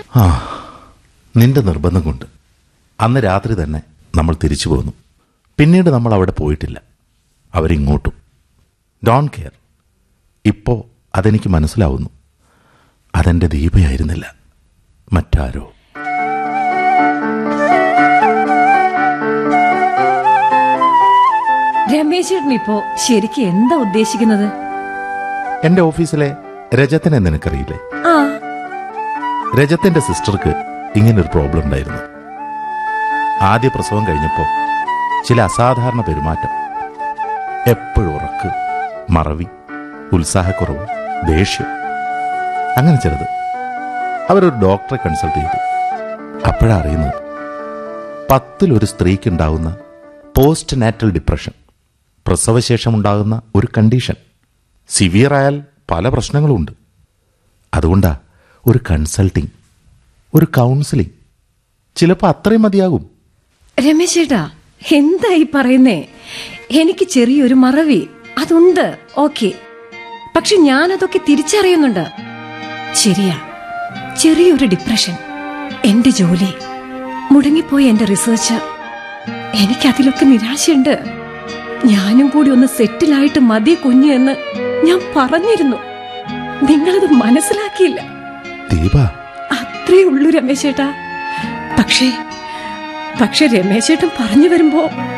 ആ നിന്റെ നിർബന്ധം കൊണ്ട് അന്ന് രാത്രി തന്നെ നമ്മൾ തിരിച്ചു പോന്നു പിന്നീട് നമ്മൾ അവിടെ പോയിട്ടില്ല അവരിങ്ങോട്ടും ഡോൺ കെയർ ഇപ്പോ അതെനിക്ക് മനസ്സിലാവുന്നു അതെന്റെ ദീപയായിരുന്നില്ല മറ്റാരോ രമേശ് ചേട്ടൻ ഇപ്പോ ശരിക്കും എന്താ ഉദ്ദേശിക്കുന്നത് എന്റെ ഓഫീസിലെ രജത്തിനെ നിനക്കറിയില്ലേ ആ രജത്തിന്റെ സിസ്റ്റർക്ക് ഇങ്ങനൊരു പ്രോബ്ലം ഉണ്ടായിരുന്നു ആദ്യ പ്രസവം കഴിഞ്ഞപ്പോൾ ചില അസാധാരണ പെരുമാറ്റം എപ്പോഴും ഉറക്ക് മറവി ഉത്സാഹക്കുറവ് ദേഷ്യം അങ്ങനെ ചിലത് അവരൊരു ഡോക്ടറെ കൺസൾട്ട് ചെയ്തു അപ്പോഴാ അറിയുന്നത് പത്തിലൊരു സ്ത്രീക്കുണ്ടാവുന്ന പോസ്റ്റ് നാറ്റൽ ഡിപ്രഷൻ പ്രസവശേഷം ഉണ്ടാകുന്ന ഒരു കണ്ടീഷൻ സിവിയർ ആയാൽ പല പ്രശ്നങ്ങളുമുണ്ട് അതുകൊണ്ടാ ഒരു കൺസൾട്ടിങ് ഒരു കൗൺസിലിംഗ് ചിലപ്പോൾ അത്രയും മതിയാകും രമേശ് ചേട്ടാ എന്താ ഈ പറയുന്നേ എനിക്ക് ചെറിയൊരു മറവി അതുണ്ട് ഓക്കെ പക്ഷെ ഞാൻ അതൊക്കെ തിരിച്ചറിയുന്നുണ്ട് ശരിയാ ചെറിയൊരു ഡിപ്രഷൻ എന്റെ ജോലി മുടങ്ങിപ്പോയ എന്റെ റിസർച്ച് എനിക്കതിലൊക്കെ നിരാശയുണ്ട് ഞാനും കൂടി ഒന്ന് സെറ്റിലായിട്ട് മതി കുഞ്ഞ് എന്ന് ഞാൻ പറഞ്ഞിരുന്നു നിങ്ങളത് മനസ്സിലാക്കിയില്ല ദീപ അത്രേ ഉള്ളൂ രമേശേട്ടാ പക്ഷേ പക്ഷെ രമേശേട്ടൻ പറഞ്ഞു വരുമ്പോ